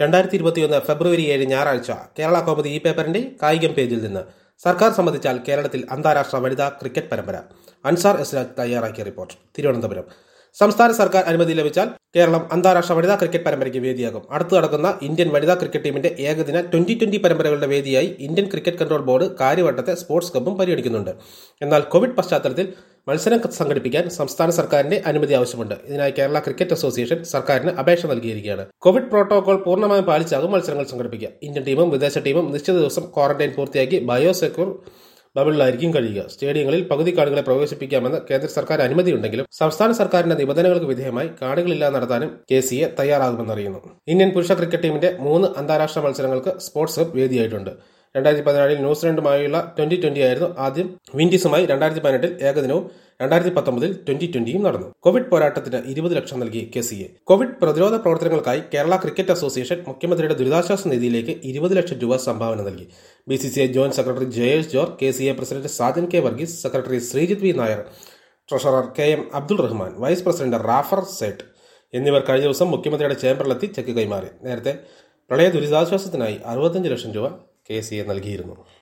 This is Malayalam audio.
രണ്ടായിരത്തി ഇരുപത്തിയൊന്ന് ഫെബ്രുവരി ഏഴ് ഞായറാഴ്ച കേരള കോമതി ഈ പേപ്പറിന്റെ കായികം പേജിൽ നിന്ന് സർക്കാർ സമ്മതിച്ചാൽ കേരളത്തിൽ അന്താരാഷ്ട്ര വനിതാ ക്രിക്കറ്റ് പരമ്പര അൻസാർ എസ്രാജ് തയ്യാറാക്കിയ റിപ്പോർട്ട് തിരുവനന്തപുരം സംസ്ഥാന സർക്കാർ അനുമതി ലഭിച്ചാൽ കേരളം അന്താരാഷ്ട്ര വനിതാ ക്രിക്കറ്റ് പരമ്പരയ്ക്ക് വേദിയാകും അടുത്തു നടക്കുന്ന ഇന്ത്യൻ വനിതാ ക്രിക്കറ്റ് ടീമിന്റെ ഏകദിന ട്വന്റി ട്വന്റി പരമ്പരകളുടെ വേദിയായി ഇന്ത്യൻ ക്രിക്കറ്റ് കൺട്രോൾ ബോർഡ് കാര്യവട്ടത്തെ സ്പോർട്സ് ക്ലബും പരിഗണിക്കുന്നുണ്ട് എന്നാൽ കോവിഡ് പശ്ചാത്തലത്തിൽ മത്സരം സംഘടിപ്പിക്കാൻ സംസ്ഥാന സർക്കാരിന്റെ അനുമതി ആവശ്യമുണ്ട് ഇതിനായി കേരള ക്രിക്കറ്റ് അസോസിയേഷൻ സർക്കാരിന് അപേക്ഷ നൽകിയിരിക്കുകയാണ് കോവിഡ് പ്രോട്ടോകോൾ പൂർണ്ണമായും പാലിച്ചാകും മത്സരങ്ങൾ സംഘടിപ്പിക്കുക ഇന്ത്യൻ ടീമും വിദേശ ടീമും നിശ്ചിത ദിവസം ക്വാറന്റൈൻ പൂർത്തിയാക്കി ബയോസെക്യൂർ ബബിളിലായിരിക്കും കഴിയുക സ്റ്റേഡിയങ്ങളിൽ പകുതി കാണികളെ പ്രവേശിപ്പിക്കാമെന്ന് കേന്ദ്ര സർക്കാർ അനുമതിയുണ്ടെങ്കിലും സംസ്ഥാന സർക്കാരിന്റെ നിബന്ധനകൾക്ക് വിധേയമായി കാണികളില്ലാതെ നടത്താനും കെ സി എ തയ്യാറാകുമെന്നറിയുന്നു ഇന്ത്യൻ പുരുഷ ക്രിക്കറ്റ് ടീമിന്റെ മൂന്ന് അന്താരാഷ്ട്ര മത്സരങ്ങൾക്ക് സ്പോർട്സ് ഹബ് വേദിയായിട്ടുണ്ട് രണ്ടായിരത്തി പതിനാലിൽ ന്യൂസിലൻഡുമായുള്ള ട്വന്റി ട്വന്റി ആയിരുന്നു ആദ്യം വിൻഡീസുമായി രണ്ടായിരത്തി പതിനെട്ടിൽ ഏകദിനവും രണ്ടായിരത്തി പത്തൊമ്പതിൽ ട്വന്റി ട്വന്റിയും നടന്നു കോവിഡ് പോരാട്ടത്തിന് ഇരുപത് ലക്ഷം നൽകി കെ സി എ കോവിഡ് പ്രതിരോധ പ്രവർത്തനങ്ങൾക്കായി കേരള ക്രിക്കറ്റ് അസോസിയേഷൻ മുഖ്യമന്ത്രിയുടെ ദുരിതാശ്വാസ നിധിയിലേക്ക് ഇരുപത് ലക്ഷം രൂപ സംഭാവന നൽകി B C C I joint secretary Jayesh George K C A president Sajan K Varghese secretary Sreejith V Nair treasurer K M Abdul Rahman vice president Rafar Sait എന്നിവർ കഴിഞ്ഞ ദിവസം മുഖ്യമന്ത്രിയുടെ ചേംബറിലെത്തി ചെക്ക് കൈമാറി നേരത്തെ പ്രളയ ദുരിതാശ്വാസത്തിനായി അറുപത്തഞ്ച് ലക്ഷം രൂപ കെ സി എ നൽകിയിരുന്നു